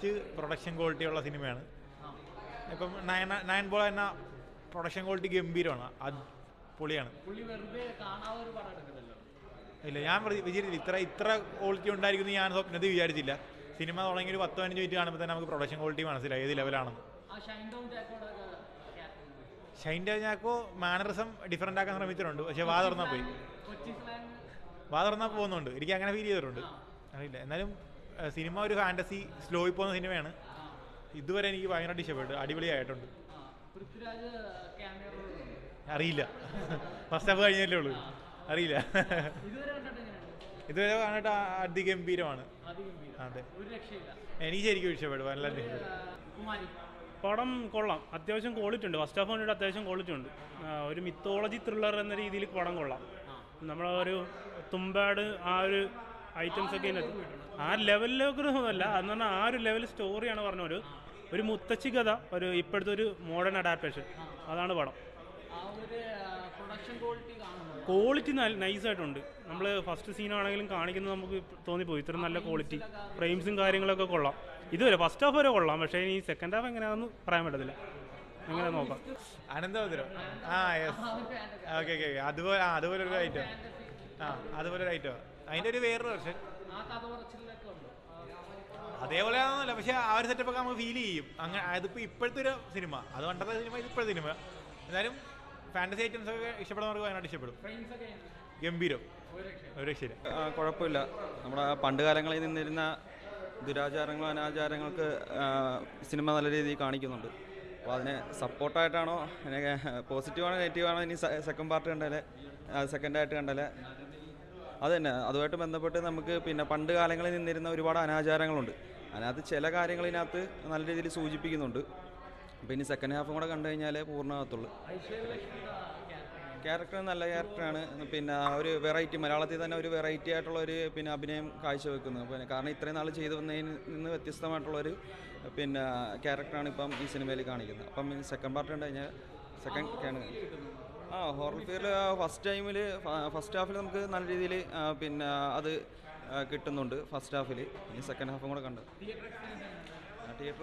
Best production quality ഉള്ള സിനിമയാണ് ഇപ്പം നയൻ നയൻ ബോൾ എന്ന പ്രൊഡക്ഷൻ ക്വാളിറ്റി ഗംഭീരമാണ് അത് പൊളിയാണ് പുള്ളി വെറുതെ കാണാതെ ഒരു പടം എടുക്കുന്നില്ല ഇല്ല ഞാൻ പ്രതി- വിചാരിച്ചില്ല ഇത്ര ഇത്ര ക്വാളിറ്റി ഉണ്ടായിരിക്കുന്നു ഞാൻ സ്വപ്നത്തിൽ വിചാരിച്ചില്ല സിനിമ തുടങ്ങി ഒരു പത്ത് പതിനഞ്ച് മിനിറ്റ് കാണുമ്പോൾ തന്നെ നമുക്ക് പ്രൊഡക്ഷൻ ക്വാളിറ്റി മനസ്സിലായി ഏത് ലെവലാണെന്ന് ആ ഷൈൻ ഡൗൺ ജാക്കോടെ ഷൈൻ്റെ ഞാക്കോ മാനറിസം ഡിഫറെൻ്റ് ആക്കാൻ ശ്രമിച്ചിട്ടുണ്ട് പക്ഷേ വാ തുറന്നാൽ പോയി കൊച്ചി സ്ലാങ് വാ തുറന്നാൽ പോകുന്നുണ്ട് എനിക്ക് അങ്ങനെ ഫീൽ ചെയ്തിട്ടുണ്ട് അറിയില്ല എന്നാലും ഏഹ്, സിനിമ ഒരു ഫാൻറ്റസി സ്ലോയിൽ പോകുന്ന സിനിമയാണ് ഇതുവരെ എനിക്ക് ഭയങ്കരമായിട്ട് ഇഷ്ടപ്പെട്ടു അടിപൊളിയായിട്ടുണ്ട് പൃഥ്വിരാജ് ക്യാമിയ അറിയില്ല ഫസ്റ്റ് ഹാഫ് കഴിഞ്ഞല്ലേ ഉള്ളൂ അറിയില്ല ഇതുവരെ കണ്ടിട്ട് എങ്ങനെയുണ്ട് ഇതുവരെ കണ്ടിട്ട് അതിഗംഭീരമാണ് അതിഗംഭീരം അതെ ഒരു രക്ഷയില്ല എനിക്ക് ശരിക്കും ഇഷ്ടപ്പെട്ടു നല്ല ഇഷ്ടപ്പെട്ടു ആ, കുമാരി പടം കൊള്ളാം അത്യാവശ്യം ക്വാളിറ്റി ഉണ്ട് ഫസ്റ്റ് ഹാഫ് കണ്ടിട്ട് അത്യാവശ്യം ക്വാളിറ്റി ഉണ്ട് ആ, ഒരു മിത്തോളജി ത്രില്ലർ എന്ന രീതിയിൽ പടം കൊള്ളാം നമ്മളെ ഒരു തുമ്പാട് ആ ഒരു ഐറ്റംസ് ഒക്കെ ഇതിനകത്ത് ആ ലെവലിലൊക്കെ അല്ല എന്ന് പറഞ്ഞാൽ ആ ഒരു ലെവൽ സ്റ്റോറിയാണ് പറഞ്ഞ ഒരു ഒരു മുത്തച്ഛി കഥ ഒരു ഇപ്പോഴത്തെ ഒരു മോഡേൺ അഡാപ്റ്റേഷൻ അതാണ് പടം ആ ഒരു പ്രൊഡക്ഷൻ ക്വാളിറ്റി കാണുന്നത് ക്വാളിറ്റി നൈസായിട്ടുണ്ട് നമ്മൾ ഫസ്റ്റ് സീനാണെങ്കിലും കാണിക്കുന്നത് നമുക്ക് തോന്നിപ്പോയി ഇത്ര നല്ല ക്വാളിറ്റി ഫ്രെയിംസും കാര്യങ്ങളൊക്കെ കൊള്ളാം ഇതുവരെ ഫസ്റ്റ് ഹാഫ് വരെ കൊള്ളാം പക്ഷേ ഇനി സെക്കൻഡ് ഹാഫ് എങ്ങനെയാണെന്ന് പറയാൻ പറ്റത്തില്ല എങ്ങനെ നോക്കാം അനന്തമധുരം ആ യെസ് ഓക്കെ ഓക്കെ അതുപോലെ ആ അതുപോലെ ഒരു ഐറ്റം ആ അതുപോലെ ഒരു ഐറ്റം അതിൻ്റെ ഒരു വേറൊരു വെർഷൻ ആ കഥ പറച്ചിലൊക്കെ ഉണ്ട് അതേപോലെ ആണെന്നല്ല പക്ഷെ ആ ഒരു സെറ്റപ്പ് ഒക്കെ നമുക്ക് ഫീൽ ചെയ്യും അങ്ങനെ അതിപ്പോൾ ഇപ്പോഴത്തെ ഒരു സിനിമ അത് പണ്ടത്തെ സിനിമ ഇത് ഇപ്പോഴത്തെ സിനിമ എന്നാലും ഫാൻറ്റസി ഐറ്റംസ് ഒക്കെ ഇഷ്ടപ്പെടുന്നവർക്ക് വയനാട് ഇഷ്ടപ്പെടും ഫ്രെയിംസ് ഒക്കെ ഉണ്ട്. ഗംഭീരം ഒരു രക്ഷയില്ല ഒരു രക്ഷയില്ല ആ, കുഴപ്പമില്ല നമ്മുടെ പണ്ട് കാലങ്ങളിൽ നിന്നിരുന്ന ദുരാചാരങ്ങളും അനാചാരങ്ങൾക്ക് ആ, സിനിമ നല്ല രീതിയിൽ കാണിക്കുന്നുണ്ട് അപ്പോൾ അതിനെ സപ്പോർട്ടായിട്ടാണോ പോസിറ്റീവാണോ നെഗറ്റീവാണോ ഇനി സെക്കൻഡ് പാർട്ട് കണ്ടാലേ സെക്കൻഡായിട്ട് കണ്ടാലേ അത് തന്നെ അതുമായിട്ട് ബന്ധപ്പെട്ട് നമുക്ക് പിന്നെ പണ്ട് കാലങ്ങളിൽ നിന്നിരുന്ന ഒരുപാട് അനാചാരങ്ങളുണ്ട് അതിനകത്ത് ചില കാര്യങ്ങൾ ഇതിനകത്ത് നല്ല രീതിയിൽ സൂചിപ്പിക്കുന്നുണ്ട് അപ്പോൾ ഇനി സെക്കൻഡ് ഹാഫും കൂടെ കണ്ടു കഴിഞ്ഞാലേ പൂർണ്ണമാകത്തുള്ളൂ ക്യാരക്ടർ നല്ല ക്യാരക്ടറാണ് പിന്നെ ആ ഒരു വെറൈറ്റി മലയാളത്തിൽ തന്നെ ഒരു വെറൈറ്റി ആയിട്ടുള്ള ഒരു പിന്നെ അഭിനയം കാഴ്ചവെക്കുന്നത് പിന്നെ കാരണം ഇത്രയും നാൾ ചെയ്തു വന്നതിൽ നിന്ന് വ്യത്യസ്തമായിട്ടുള്ളൊരു പിന്നെ ക്യാരക്ടറാണ് ഇപ്പം ഈ സിനിമയിൽ കാണിക്കുന്നത് അപ്പം സെക്കൻഡ് പാർട്ട് കണ്ടു കഴിഞ്ഞാൽ സെക്കൻഡ് ആ ഹോറർ ഫിയർ ഫസ്റ്റ് ടൈമിൽ ഫസ്റ്റ് ഹാഫിൽ നമുക്ക് നല്ല രീതിയിൽ പിന്നെ അത് ആ, കിട്ടുന്നുണ്ട് ഫസ്റ്റ് ഹാഫിൽ ഇനി സെക്കൻഡ് ഹാഫും കൂടെ കണ്ട് തിയേറ്റർ